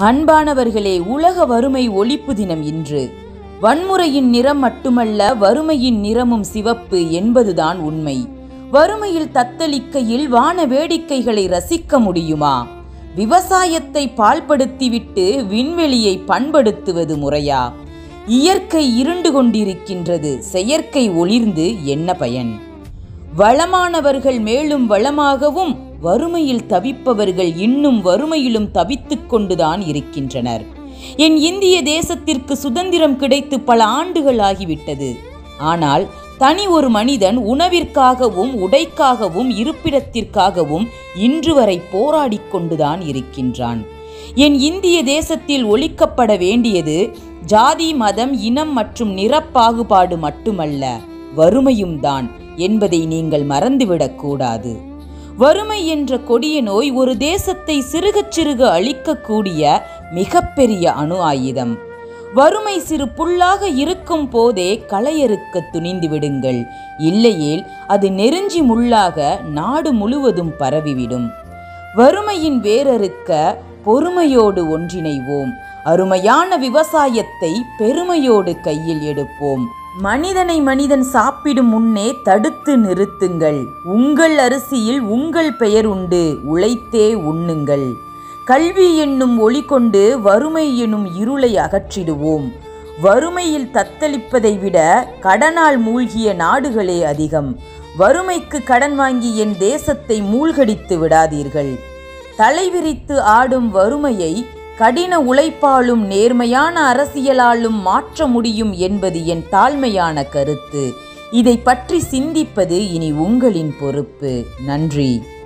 அன்பானவர்களே உலக வறுமை ஒழிப்பு தினம் இன்று வன்முறையின் நிறம் மட்டுமல்ல வறுமையின் நிறமும் சிவப்பு என்பதுதான் உண்மை வறுமையில் தத்தளிக்கையில் வான வேடிக்கைகளை ரசிக்க முடியுமா விவசாயத்தை பால்படுத்திவிட்டு விண்வெளியை பண்படுத்துவது முறையா இயற்கை இருண்டு கொண்டிருக்கின்றது செயற்கை ஒளிர்ந்து என்ன பயன் வளமானவர்கள் மேலும் வளமாகவும் வறுமையில் தவிப்பவர்கள் இன்னும் வறுமையிலும் தவித்துக் கொண்டுதான் இருக்கின்றனர் என் இந்திய தேசத்திற்கு சுதந்திரம் கிடைத்து பல ஆண்டுகள் ஆகிவிட்டது ஆனால் தனி ஒரு மனிதன் உணவிற்காகவும் உடைக்காகவும் இருப்பிடத்திற்காகவும் இன்று வரை போராடிக் கொண்டுதான் இருக்கின்றான் என் இந்திய தேசத்தில் ஒழிக்கப்பட வேண்டியது ஜாதி மதம் இனம் மற்றும் நிறப்பாகுபாடு மட்டுமல்ல வறுமையும் தான் என்பதை நீங்கள் மறந்துவிடக் கூடாது வறுமை என்ற கொடிய நோய் ஒரு தேசத்தை சிறுகச் சிறுக அழிக்கக்கூடிய மிகப்பெரிய அணு ஆயுதம் வறுமை சிறு புல்லாக இருக்கும் போதே களையறுக்க துணிந்து விடுங்கள் இல்லையேல் அது நெருஞ்சி முள்ளாக நாடு முழுவதும் பரவிவிடும் வறுமையின் வேரறுக்க பொறுமையோடு ஒன்றிணைவோம் அருமையான விவசாயத்தை பெருமையோடு கையில் எடுப்போம் மனிதனை மனிதன் சாப்பிடும் முன்னே தடுத்து நிறுத்துங்கள் உங்கள் அரிசியில் உங்கள் பெயர் உண்டு உழைத்தே உண்ணுங்கள் கல்வி என்னும் ஒளி கொண்டு வறுமை எனும் இருளை அகற்றிடுவோம் வறுமையில் தத்தளிப்பதை விட கடனால் மூழ்கிய நாடுகளே அதிகம் வறுமைக்கு கடன் வாங்கி என் தேசத்தை மூழ்கடித்து விடாதீர்கள் தலைவிரித்து ஆடும் வறுமையை கடின உழைப்பாலும் நேர்மையான அரசியலாலும் மாற்ற முடியும் என்பது என் தாழ்மையான கருத்து இதை பற்றி சிந்திப்பது இனி உங்களின் பொறுப்பு நன்றி